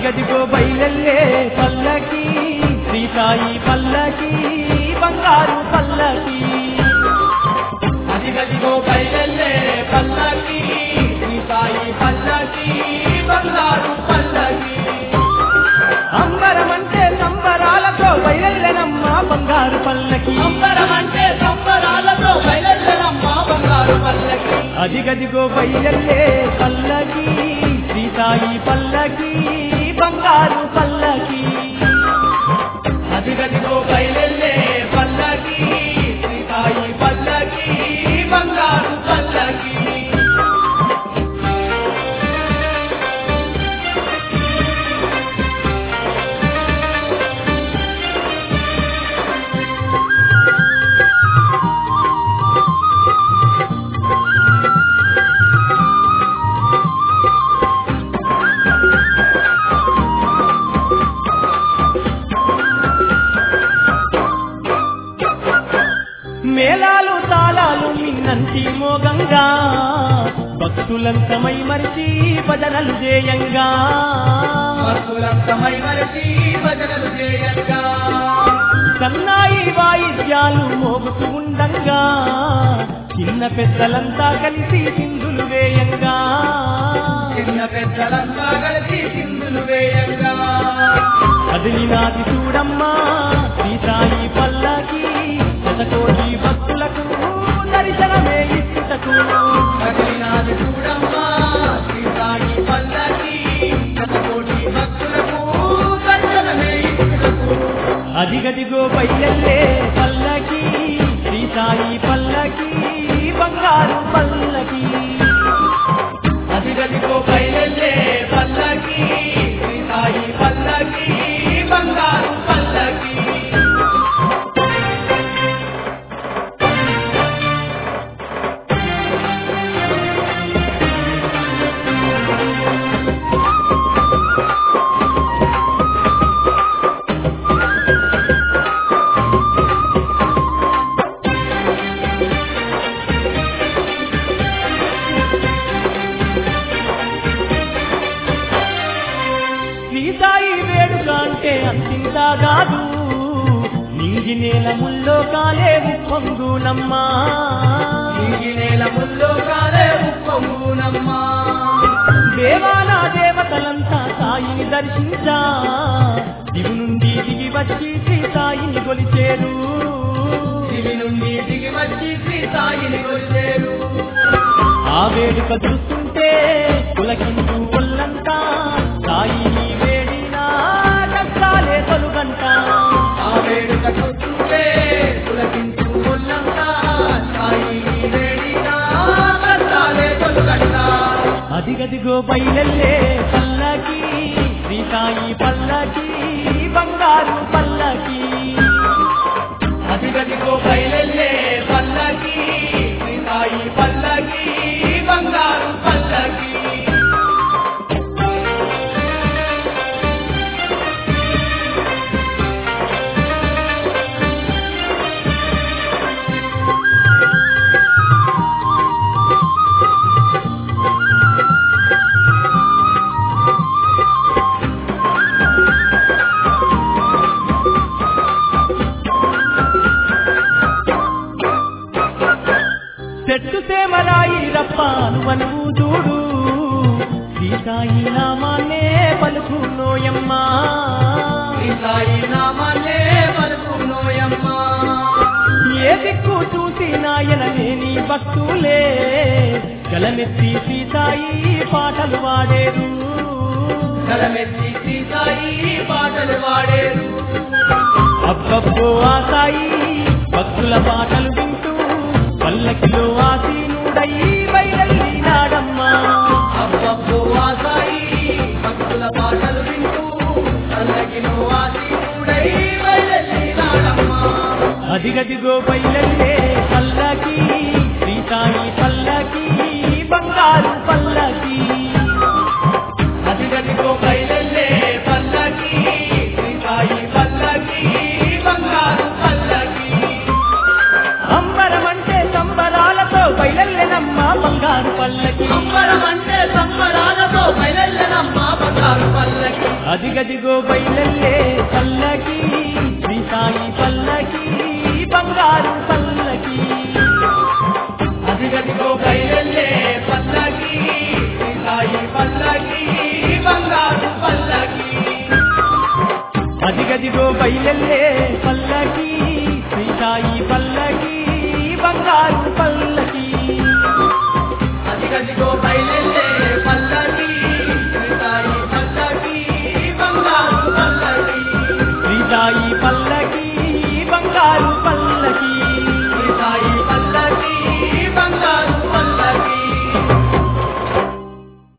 అదిగదిగో బయలల్లే పల్లకి శ్రీసాయి పల్లకి బంగారు పల్లకి అదిగదిగో బయలెల్లే పల్లకి శ్రీ సాయి పల్లకి బంగారు పల్లకి అంబరమంటే సంబరాలతో బయలెల్లెనమ్మ బంగారు పల్లకి సంబరమంటే సంబరాలతో బయలెల్లనమ్మ బంగారు పల్లకి అదిగదిగో బయలల్లే పల్లకి శ్రీసాయి పల్లకి బంగారు పల్లకి అదిగదిగో బయలెల్లే పల్లకి శ్రీ సాయి పల్లకి బంగారు పల్లకి మేళాలు తాళాలు మిన్నంటి మోగంగా భక్తులంతమై మరిచి భజనలు చేయంగా భక్తులంతమై మరచి భజనలు చేయంగా సన్నాయి వాయిద్యాలు మోగుతూ ఉండంగా చిన్న పెద్దలంతా కలిసి సింధులు వేయంగా చిన్న పెద్దలంతా కలిసి సింధులు వేయంగా కదిలినాది చూడమ్మా సీతాయి పల్లకి శతకోటి భక్తులకు దర్శనమే ఇచ్చుటకు కదిలినాది చూడమ్మా శ్రీ సాయి పల్లకి శతకోటి భక్తులకు దర్శనమే ఇచ్చుటకు అదిగదిగో బయలల్లే పల్లకి శ్రీసాయి పల్లకి బంగారు పల్లకి అదిగదిగో బయలెల్లే పల్లకి శ్రీ సాయి పల్లకి బంగారు పల్లకి శ్రీసాయి వేడుక అంటే అంతింతా కాదు నింగి నేల ముల్లో కాలే ఉప్పొంగునమ్మా ఇంగి నేల ముల్లో కాలే ఉప్పొంగునమ్మా దేవానా దేవతలంతా సాయిని దర్శించా దిగు నుండి దిగి వచ్చి శ్రీ సాయిని కొలిచేరు దివి నుండి దిగి వచ్చి శ్రీ సాయిని కొలిచేరు ఆ వేడుక చూస్తుంటే పులకించు ఒళ్ళంతా సాయిని వేడినా కష్టాలే తొలుగంట ఆ వేడుక చూస్తుంటే పులకించు ఒళ్ళంతా సాయిని వేడినా కష్టాలే తొలగంట అదిగదిగో బయలల్లే పల్లకి శ్రీ సాయి పల్లకి బంగారు పల్లకి అదిగదిగో బయలెల్లే పల్లకి శ్రీ సాయి పల్లకి బంగారు పల్లకి చెట్టు సేమరాయి రప్పాను వనువు చూడు సీతాయి నామాన్నే పలుకున్నోయమ్మా శ్రీ సాయి నామాన్నే పలుకునోయమ్మా ఏ దిక్కు చూసి నాయన లేని భక్తులే గలమెత్తి సీతాయి పాటలు వాడేరు కలమెత్తి శ్రీ సాయి పాటలు వాడేరు అబ్బబ్బో ఆ సాయి భక్తుల పాటలు వింటూ పల్లకిలో ఆసీనుడై బయలెల్లినాడమ్మా అబ్బబ్బో ఆ సాయి భక్తుల పాటలు వింటూ చల్లగిలో ఆశీనుడై వెళ్ళినాడమ్మా అదిగదిగో బయలల్లే పల్లకి శ్రీసాయి పల్లకి బంగారు పల్లకి అదిగదిగో బయలెల్లే పల్లకి శ్రీ సాయి పల్లకి బంగారు పల్లకి అంబరమంటే సంబరాలతో బయలెల్లెనమ్మ బంగారు పల్లకి సంబరమంటే సంబరాలతో బయలెల్లనమ్మా బంగారు పల్లకి అదిగదిగో బయలల్లే పల్లకి శ్రీ సాయి పల్లకి బంగారు పల్లకి అదిగదిగో బయలెల్లే పల్లకి శ్రీ సాయి పల్లకి బంగారు పల్లకి అదిగదిగో బయలల్లే పల్లకి శ్రీ సాయి పల్లకి బంగారు పల్లకి అదిగదిగో బయలెల్లే పల్లకి